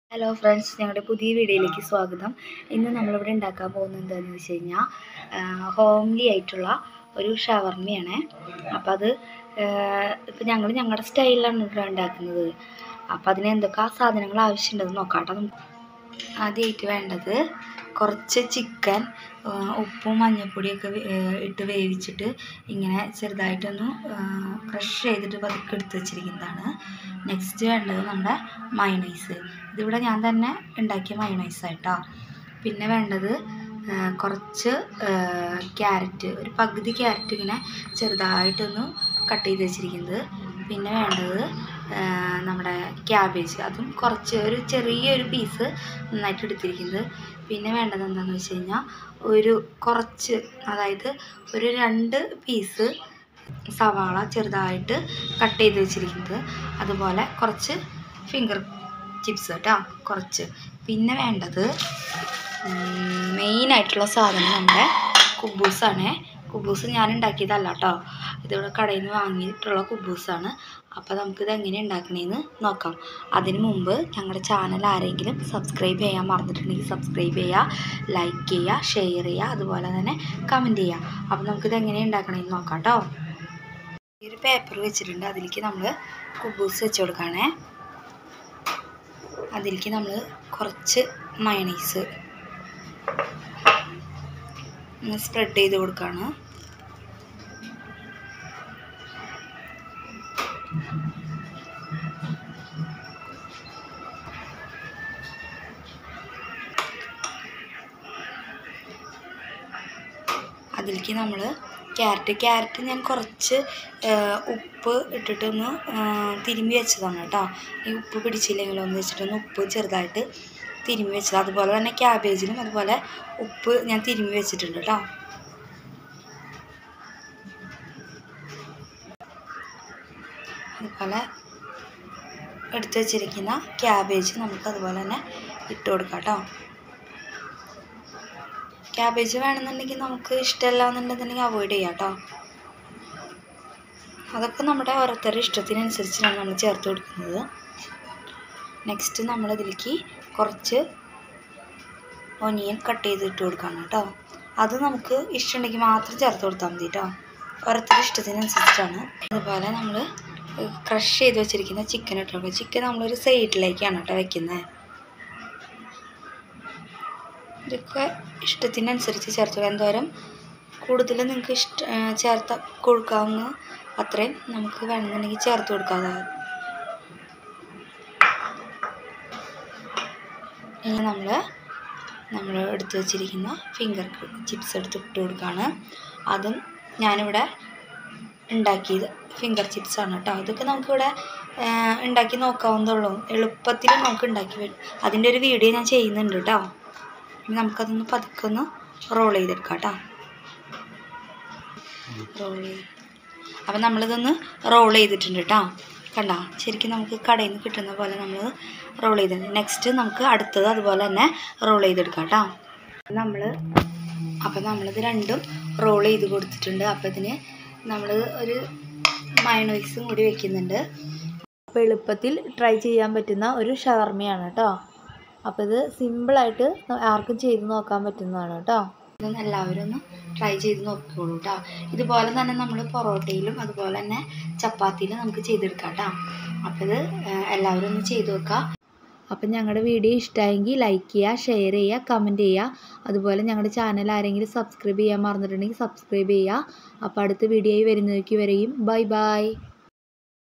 hello friends ഞങ്ങളുടെ പുതിയ വീഡിയോയിലേക്ക് സ്വാഗതം ഇന്ന് നമ്മളിവിടെ ഉണ്ടാക്കാൻ പോകുന്നത് എന്താണെന്ന് വെച്ച് കഴിഞ്ഞാൽ ഹോംലി ആയിട്ടുള്ള ഒരു ഷവർമ്മയാണ് അപ്പോൾ അത് ഇപ്പം ഞങ്ങൾ ഞങ്ങളുടെ സ്റ്റൈലിലാണ് ഇവിടെ ഉണ്ടാക്കുന്നത് അപ്പോൾ അതിന് എന്തൊക്കെ സാധനങ്ങൾ ആവശ്യമുണ്ടെന്ന് നോക്കാം കേട്ടോ നമുക്ക് ആദ്യമായിട്ട് വേണ്ടത് കുറച്ച് ചിക്കൻ ഉപ്പും മഞ്ഞൾപ്പൊടിയൊക്കെ വേ- ഏഹ് ഇട്ട് വേവിച്ചിട്ട് ഇങ്ങനെ ചെറുതായിട്ടൊന്ന് ക്രഷ് ചെയ്തിട്ട് പതുക്കെ എടുത്ത് വെച്ചിരിക്കുന്നതാണ് നെക്സ്റ്റ് വേണ്ടത് നമ്മുടെ മയണൈസ് ഇതിവിടെ ഞാൻ തന്നെ ഉണ്ടാക്കിയ മയണൈസ് ആയിട്ടോ പിന്നെ വേണ്ടത് ആ, കുറച്ച് ക്യാരറ്റ് ഒരു പകുതി ക്യാരറ്റ് ഇങ്ങനെ ചെറുതായിട്ടൊന്ന് കട്ട് ചെയ്ത് വെച്ചിരിക്കുന്നത് പിന്നെ വേണ്ടത് ആ, നമ്മുടെ ക്യാബേജ് അതും കുറച്ച് ഒരു ചെറിയൊരു പീസ് നന്നായിട്ട് എടുത്തിരിക്കുന്നത് പിന്നെ വേണ്ടത് എന്താണെന്ന് വെച്ച് കഴിഞ്ഞാൽ ഒരു കുറച്ച് അതായത് ഒരു രണ്ട് പീസ് സവാള ചെറുതായിട്ട് കട്ട് ചെയ്ത് വെച്ചിരിക്കുന്നത് അതുപോലെ കുറച്ച് ഫിംഗർ ചിപ്സ് കേട്ടോ കുറച്ച് പിന്നെ വേണ്ടത് മെയിനായിട്ടുള്ള സാധനം നമ്മുടെ കുബൂസാണ് കുബൂസ് ഞാൻ ഉണ്ടാക്കിയതല്ല കേട്ടോ ഇതിവിടെ കടയിൽ നിന്ന് വാങ്ങിയിട്ടുള്ള കുബൂസാണ് അപ്പോൾ നമുക്കിത് എങ്ങനെ ഉണ്ടാക്കണേന്ന് നോക്കാം അതിന് മുമ്പ് ഞങ്ങളുടെ ചാനൽ ആരെങ്കിലും സബ്സ്ക്രൈബ് ചെയ്യാൻ മറന്നിട്ടുണ്ടെങ്കിൽ സബ്സ്ക്രൈബ് ചെയ്യുക ലൈക്ക് ചെയ്യുക ഷെയർ ചെയ്യുക അതുപോലെ തന്നെ കമൻറ്റ് ചെയ്യുക അപ്പോൾ നമുക്കിത് എങ്ങനെ ഉണ്ടാക്കണേന്ന് നോക്കാം കേട്ടോ ഈ ഒരു പേപ്പർ വെച്ചിട്ടുണ്ട് അതിലേക്ക് നമ്മൾ കുബൂസ് വെച്ച് കൊടുക്കുകയാണേ അതിലേക്ക് നമ്മൾ കുറച്ച് മയണൈസ് സ്പ്രെഡ് ചെയ്ത് കൊടുക്കുകയാണ് അതിലേക്ക് നമ്മൾ ക്യാരറ്റ് ക്യാരറ്റ് ഞാൻ കുറച്ച് ആ, ഉപ്പ് ഇട്ടിട്ടൊന്ന് ആ, തിരുമ്മി വെച്ചതാണ് കേട്ടോ ഈ ഉപ്പ് പിടിച്ചില്ലെങ്കിലോ എന്ന് വെച്ചിട്ടൊന്ന് ഉപ്പ് ചെറുതായിട്ട് തിരുമ്മി വെച്ചത് അതുപോലെ തന്നെ ക്യാബേജിലും അതുപോലെ ഉപ്പ് ഞാൻ തിരുമ്മി വെച്ചിട്ടുണ്ട് കേട്ടോ അതുപോലെ എടുത്ത് വെച്ചിരിക്കുന്ന ക്യാബേജ് നമുക്ക് അതുപോലെ തന്നെ ഇട്ട് കൊടുക്കാം കേട്ടോ ക്യാബേജ് വേണമെന്നുണ്ടെങ്കിൽ നമുക്ക് ഇഷ്ടമല്ല എന്നുണ്ടെന്നുണ്ടെങ്കിൽ അവോയ്ഡ് ചെയ്യാം കേട്ടോ അതൊക്കെ നമ്മുടെ ഓരോരുത്തരുടെ ഇഷ്ടത്തിനനുസരിച്ചാണ് നമ്മൾ ചേർത്ത് കൊടുക്കുന്നത് നെക്സ്റ്റ് നമ്മളിതിലേക്ക് കുറച്ച് ഒനിയൻ കട്ട് ചെയ്ത് ഇട്ട് കൊടുക്കണം കേട്ടോ അത് നമുക്ക് ഇഷ്ടമുണ്ടെങ്കിൽ മാത്രം ചേർത്ത് കൊടുത്താൽ മതി കേട്ടോ ഓരോരുത്തരുടെ ഇഷ്ടത്തിനനുസരിച്ചാണ് അതുപോലെ നമ്മൾ ക്രഷ് ചെയ്ത് വെച്ചിരിക്കുന്ന ചിക്കൻ ഇട്ട് കൊടുക്കുക ചിക്കൻ നമ്മളൊരു സൈഡിലേക്കാണ് കേട്ടോ വെക്കുന്നത് ഇതൊക്കെ ഇഷ്ടത്തിനനുസരിച്ച് ചേർത്ത് കൊടുക്കുക എന്തോരം കൂടുതൽ നിങ്ങൾക്ക് ഇഷ്ട ആ, ചേർത്ത് കൊടുക്കാവുന്ന അത്രയും നമുക്ക് വേണമെന്നുണ്ടെങ്കിൽ ചേർത്ത് കൊടുക്കാതെ ഇനി നമ്മൾ നമ്മൾ എടുത്ത് വെച്ചിരിക്കുന്ന ഫിംഗർ ചിപ്സ് എടുത്ത് ഇട്ട് കൊടുക്കുകയാണ് അതും ഞാനിവിടെ ഉണ്ടാക്കിയത് ഫിംഗർ ചിപ്സ് ആണ് കേട്ടോ ഇതൊക്കെ നമുക്കിവിടെ ആ, ഉണ്ടാക്കി നോക്കാവുന്നതുള്ളൂ എളുപ്പത്തിൽ നമുക്ക് ഉണ്ടാക്കി വരും അതിൻ്റെ ഒരു വീഡിയോ ഞാൻ ചെയ്യുന്നുണ്ട് കേട്ടോ ഇനി നമുക്കതൊന്ന് പതുക്കെ ഒന്ന് റോൾ ചെയ്തെടുക്കാം കേട്ടോ റോൾ ചെയ്ത് അപ്പം നമ്മളിതൊന്ന് റോൾ ചെയ്തിട്ടുണ്ട് കേട്ടോ കണ്ട ശരിക്കും നമുക്ക് കടയിൽ നിന്ന് കിട്ടുന്ന പോലെ നമ്മൾ റോൾ ചെയ്തിട്ടുണ്ട് നെക്സ്റ്റ് നമുക്ക് അടുത്തത് അതുപോലെ തന്നെ റോൾ ചെയ്തെടുക്കാം കേട്ടോ നമ്മൾ അപ്പം നമ്മളിത് രണ്ടും റോൾ ചെയ്ത് കൊടുത്തിട്ടുണ്ട് അപ്പം ഇതിന് നമ്മൾ ഒരു മയണൈസും കൂടി വെക്കുന്നുണ്ട് അപ്പോൾ എളുപ്പത്തിൽ ട്രൈ ചെയ്യാൻ പറ്റുന്ന ഒരു ഷവർമയാണ് കേട്ടോ അപ്പോൾ ഇത് സിമ്പിളായിട്ട് ആർക്കും ചെയ്ത് നോക്കാൻ പറ്റുന്നതാണ് കേട്ടോ ഇതൊന്ന് എല്ലാവരും ഒന്ന് ട്രൈ ചെയ്ത് നോക്കിക്കോളൂ കേട്ടോ ഇതുപോലെ തന്നെ നമ്മൾ പൊറോട്ടയിലും അതുപോലെ തന്നെ ചപ്പാത്തിയിലും നമുക്ക് ചെയ്തെടുക്കാം കേട്ടോ അപ്പോൾ ഇത് ഏഹ്, എല്ലാവരും ഒന്ന് ചെയ്ത് നോക്കുക അപ്പം ഞങ്ങളുടെ വീഡിയോ ഇഷ്ടമായെങ്കിൽ ലൈക്ക് ചെയ്യുക ഷെയർ ചെയ്യുക കമൻറ്റ് ചെയ്യുക അതുപോലെ ഞങ്ങളുടെ ചാനൽ ആരെങ്കിലും സബ്സ്ക്രൈബ് ചെയ്യാൻ മറന്നിട്ടുണ്ടെങ്കിൽ സബ്സ്ക്രൈബ് ചെയ്യുക അപ്പോൾ അടുത്ത വീഡിയോയിൽ വരുന്നതിലേക്ക് വരെയും ബൈ ബൈ